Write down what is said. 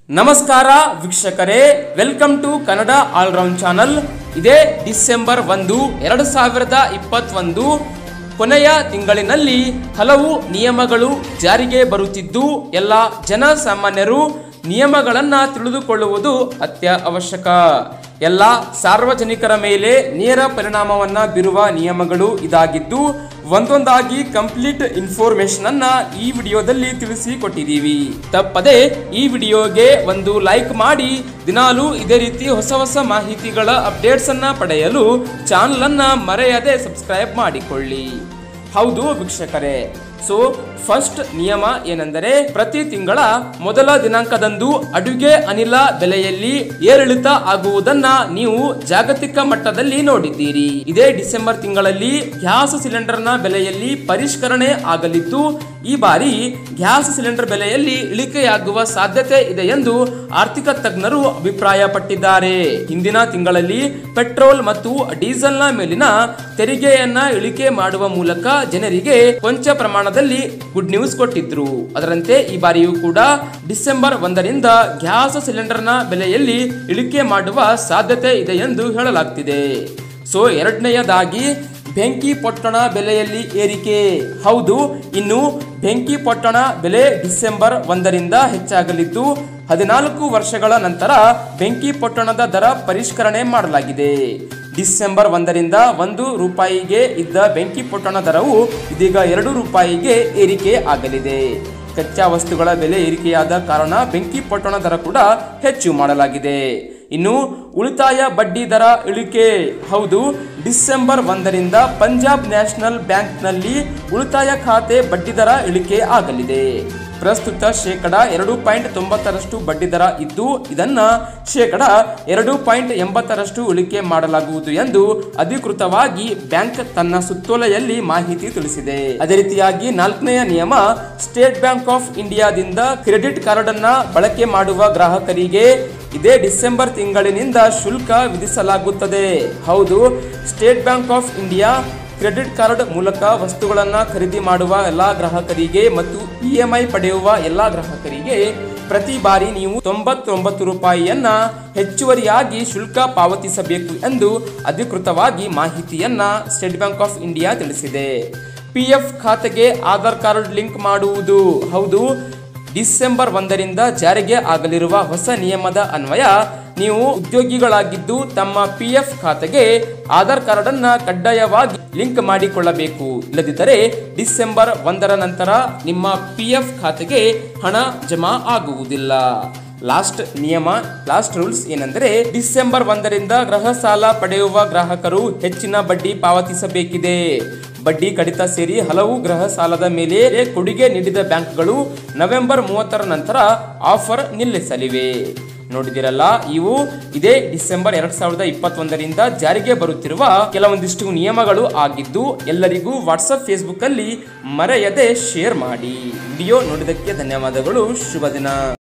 ನಮಸ್ಕಾರ ವೀಕ್ಷಕರೇ welcome to Kannada all round channel ಇದೇ ಡಿಸೆಂಬರ್ ಒಂದು ಎರಡು ಸಾವಿರದ ಇಪ್ಪತ್ತೊಂದು ಕೊನೆಯ ತಿಂಗಳಿನಲ್ಲಿ ಹಲವು ನಿಯಮಗಳು ಜಾರಿಗೆ ಬರುತ್ತಿದ್ದು ಎಲ್ಲ ಜನಸಾಮಾನ್ಯರು ನಿಯಮಗಳನ್ನು ತಿಳಿದುಕೊಳ್ಳುವುದು ಅತ್ಯ ಅವಶ್ಯಕ ಎಲ್ಲ ಸಾರ್ವಜನಿಕರ ಮೇಲೆ ನೇರ ಪರಿಣಾಮವನ್ನ ಬೀರುವ ನಿಯಮಗಳು ಇದಾಗಿದ್ದು ಒಂದೊಂದಾಗಿ ಕಂಪ್ಲೀಟ್ ಇನ್ಫಾರ್ಮೇಶನ್ ಅನ್ನ ಈ ವಿಡಿಯೋದಲ್ಲಿ ತಿಳಿಸಿಕೊಟ್ಟಿದ್ದೀವಿ ತಪ್ಪದೆ ಈ ವಿಡಿಯೋಗೆ ಒಂದು ಲೈಕ್ ಮಾಡಿ ದಿನಾಲೂ ಇದೇ ರೀತಿ ಹೊಸ ಹೊಸ ಮಾಹಿತಿಗಳ ಅಪ್ಡೇಟ್ಸ್ ಅನ್ನ ಪಡೆಯಲು ಚಾನಲ್ ಅನ್ನ ಮರೆಯದೆ ಸಬ್ಸ್ಕ್ರೈಬ್ ಮಾಡಿಕೊಳ್ಳಿ ಹೌದು ವೀಕ್ಷಕರೇ ಸೊ ಫಸ್ಟ್ ನಿಯಮ ಏನೆಂದರೆ ಪ್ರತಿ ತಿಂಗಳ ಮೊದಲ ದಿನಾಂಕದಂದು ಅಡುಗೆ ಅನಿಲ ಬೆಲೆಯಲ್ಲಿ ಏರಿಳಿತ ಆಗುವುದನ್ನ ನೀವು ಜಾಗತಿಕ ಮಟ್ಟದಲ್ಲಿ ನೋಡಿದ್ದೀರಿ ಇದೇ ಡಿಸೆಂಬರ್ ತಿಂಗಳಲ್ಲಿ ಗ್ಯಾಸ್ ಸಿಲಿಂಡರ್ನ ಬೆಲೆಯಲ್ಲಿ ಪರಿಷ್ಕರಣೆ ಆಗಲಿದ್ದು ಈ ಬಾರಿ ಗ್ಯಾಸ್ ಸಿಲಿಂಡರ್ ಬೆಲೆಯಲ್ಲಿ ಇಳಿಕೆಯಾಗುವ ಸಾಧ್ಯತೆ ಇದೆ ಎಂದು ಆರ್ಥಿಕ ತಜ್ಞರು ಅಭಿಪ್ರಾಯಪಟ್ಟಿದ್ದಾರೆ ಹಿಂದಿನ ತಿಂಗಳಲ್ಲಿ ಪೆಟ್ರೋಲ್ ಮತ್ತು ಡೀಸೆಲ್ನ ಮೇಲಿನ ತೆರಿಗೆಯನ್ನ ಇಳಿಕೆ ಮಾಡುವ ಮೂಲಕ ಜನರಿಗೆ ಕೊಂಚ ಪ್ರಮಾಣದಲ್ಲಿ ಗುಡ್ ನ್ಯೂಸ್ ಕೊಟ್ಟಿದ್ರು ಅದರಂತೆ ಈ ಬಾರಿಯೂ ಕೂಡ ಡಿಸೆಂಬರ್ ಒಂದರಿಂದ ಗ್ಯಾಸ್ ಸಿಲಿಂಡರ್ನ ಬೆಲೆಯಲ್ಲಿ ಇಳಿಕೆ ಮಾಡುವ ಸಾಧ್ಯತೆ ಇದೆ ಎಂದು ಹೇಳಲಾಗ್ತಿದೆ ಸೊ ಎರಡನೆಯದಾಗಿ ಬೆಂಕಿ ಪೊಟ್ಟಣ ಬೆಲೆಯಲ್ಲಿ ಏರಿಕೆ ಹೌದು ಇನ್ನು ಬೆಂಕಿ ಪೊಟ್ಟಣ ಬೆಲೆ ಡಿಸೆಂಬರ್ ಒಂದರಿಂದ ಹೆಚ್ಚಾಗಲಿದ್ದು ಹದಿನಾಲ್ಕು ವರ್ಷಗಳ ನಂತರ ಬೆಂಕಿ ಪೊಟ್ಟಣದ ದರ ಪರಿಷ್ಕರಣೆ ಮಾಡಲಾಗಿದೆ ಡಿಸೆಂಬರ್ ಒಂದರಿಂದ ಒಂದು ರೂಪಾಯಿಗೆ ಇದ್ದ ಬೆಂಕಿ ಪೊಟ್ಟಣ ದರವು ಇದೀಗ ಎರಡು ರೂಪಾಯಿಗೆ ಏರಿಕೆ ಆಗಲಿದೆ ಕಚ್ಚಾ ವಸ್ತುಗಳ ಬೆಲೆ ಏರಿಕೆಯಾದ ಕಾರಣ ಬೆಂಕಿ ಪೊಟ್ಟಣ ದರ ಕೂಡ ಹೆಚ್ಚು ಮಾಡಲಾಗಿದೆ ಇನ್ನು ಉಳಿತಾಯ ಬಡ್ಡಿ ದರ ಇಳಿಕೆ ಹೌದು ಡಿಸೆಂಬರ್ ಒಂದರಿಂದ ಪಂಜಾಬ್ ನ್ಯಾಷನಲ್ ಬ್ಯಾಂಕ್ನಲ್ಲಿ ಉಳಿತಾಯ ಖಾತೆ ಬಡ್ಡಿ ದರ ಇಳಿಕೆ ಆಗಲಿದೆ ಪ್ರಸ್ತುತ ಶೇಕಡ ಎರಡು ಪಾಯಿಂಟ್ ತೊಂಬತ್ತರಷ್ಟು ಬಡ್ಡಿ ದರ ಇದ್ದು ಇದನ್ನ ಶೇಕಡ ಎರಡು ಪಾಯಿಂಟ್ ಎಂಬತ್ತರಷ್ಟು ಇಳಿಕೆ ಮಾಡಲಾಗುವುದು ಎಂದು ಅಧಿಕೃತವಾಗಿ ಬ್ಯಾಂಕ್ ತನ್ನ ಸುತ್ತೋಲೆಯಲ್ಲಿ ಮಾಹಿತಿ ತಿಳಿಸಿದೆ ಅದೇ ರೀತಿಯಾಗಿ ನಾಲ್ಕನೆಯ ನಿಯಮ ಸ್ಟೇಟ್ ಬ್ಯಾಂಕ್ ಆಫ್ ಇಂಡಿಯಾದಿಂದ ಕ್ರೆಡಿಟ್ ಕಾರ್ಡ್ ಅನ್ನ ಬಳಕೆ ಮಾಡುವ ಗ್ರಾಹಕರಿಗೆ ಇದೇ ಡಿಸೆಂಬರ್ ತಿಂಗಳಿನಿಂದ ಶುಲ್ಕ ವಿಧಿಸಲಾಗುತ್ತದೆ ಹೌದು State Bank of India credit card ಮೂಲಕ ವಸ್ತುಗಳನ್ನು ಖರೀದಿ ಮಾಡುವ ಎಲ್ಲ ಗ್ರಾಹಕರಿಗೆ ಮತ್ತು ಇ ಎಂ ಐ ಪಡೆಯುವ ಎಲ್ಲ ಗ್ರಾಹಕರಿಗೆ ಪ್ರತಿ ಬಾರಿ ನೀವು ತೊಂಬತ್ತೊಂಬತ್ತು ರೂಪಾಯಿಯನ್ನ ಹೆಚ್ಚುವರಿಯಾಗಿ ಶುಲ್ಕ ಪಾವತಿಸಬೇಕು ಎಂದು ಅಧಿಕೃತವಾಗಿ ಮಾಹಿತಿಯನ್ನ ಸ್ಟೇಟ್ ಬ್ಯಾಂಕ್ ಆಫ್ ಇಂಡಿಯಾ ತಿಳಿಸಿದೆ ಪಿ ಎಫ್ ಖಾತೆಗೆ ಆಧಾರ್ ಕಾರ್ಡ್ ಲಿಂಕ್ ಮಾಡುವುದು ಹೌದು ಡಿಸೆಂಬರ್ ಒಂದರಿಂದ ಜಾರಿಗೆ ಆಗಲಿರುವ ಹೊಸ ನಿಯಮದ ಅನ್ವಯ ನೀವು ಉದ್ಯೋಗಿಗಳಾಗಿದ್ದು ತಮ್ಮ ಪಿ ಎಫ್ ಖಾತೆಗೆ ಆಧಾರ್ ಕಾರ್ಡ್ ಅನ್ನ ಕಡ್ಡಾಯವಾಗಿ ಲಿಂಕ್ ಮಾಡಿಕೊಳ್ಳಬೇಕು ಇಲ್ಲದಿದ್ದರೆ ಡಿಸೆಂಬರ್ ಒಂದರ ನಂತರ ನಿಮ್ಮ ಪಿ ಎಫ್ ಖಾತೆಗೆ ಹಣ ಜಮಾ ಆಗುವುದಿಲ್ಲ ಲಾಸ್ಟ್ ನಿಯಮ ಲಾಸ್ಟ್ ರೂಲ್ಸ್ ಏನೆಂದರೆ ಡಿಸೆಂಬರ್ ಒಂದರಿಂದ ಗೃಹ ಸಾಲ ಪಡೆಯುವ ಗ್ರಾಹಕರು ಹೆಚ್ಚಿನ ಬಡ್ಡಿ ಪಾವತಿಸಬೇಕಿದೆ ಬಡ್ಡಿ ಕಡಿತ ಸೇರಿ ಹಲವು ಗೃಹ ಸಾಲದ ಮೇಲೆ ಕೊಡುಗೆ ನೀಡಿದ ಬ್ಯಾಂಕ್ಗಳು ನವೆಂಬರ್ ಮೂವತ್ತರ ನಂತರ ಆಫರ್ ನಿಲ್ಲಿಸಲಿವೆ ನೋಡಿದಿರಲ್ಲ ಇವು ಇದೇ ಡಿಸೆಂಬರ್ ಎರಡ್ ಸಾವಿರದ ಇಪ್ಪತ್ತೊಂದರಿಂದ ಜಾರಿಗೆ ಬರುತ್ತಿರುವ ಕೆಲವೊಂದಿಷ್ಟು ನಿಯಮಗಳು ಆಗಿದ್ದು ಎಲ್ಲರಿಗೂ ವಾಟ್ಸಪ್ ಫೇಸ್ಬುಕ್ ಅಲ್ಲಿ ಮರೆಯದೆ ಶೇರ್ ಮಾಡಿ ವಿಡಿಯೋ ನೋಡಿದಕ್ಕೆ ಧನ್ಯವಾದಗಳು ಶುಭ ದಿನ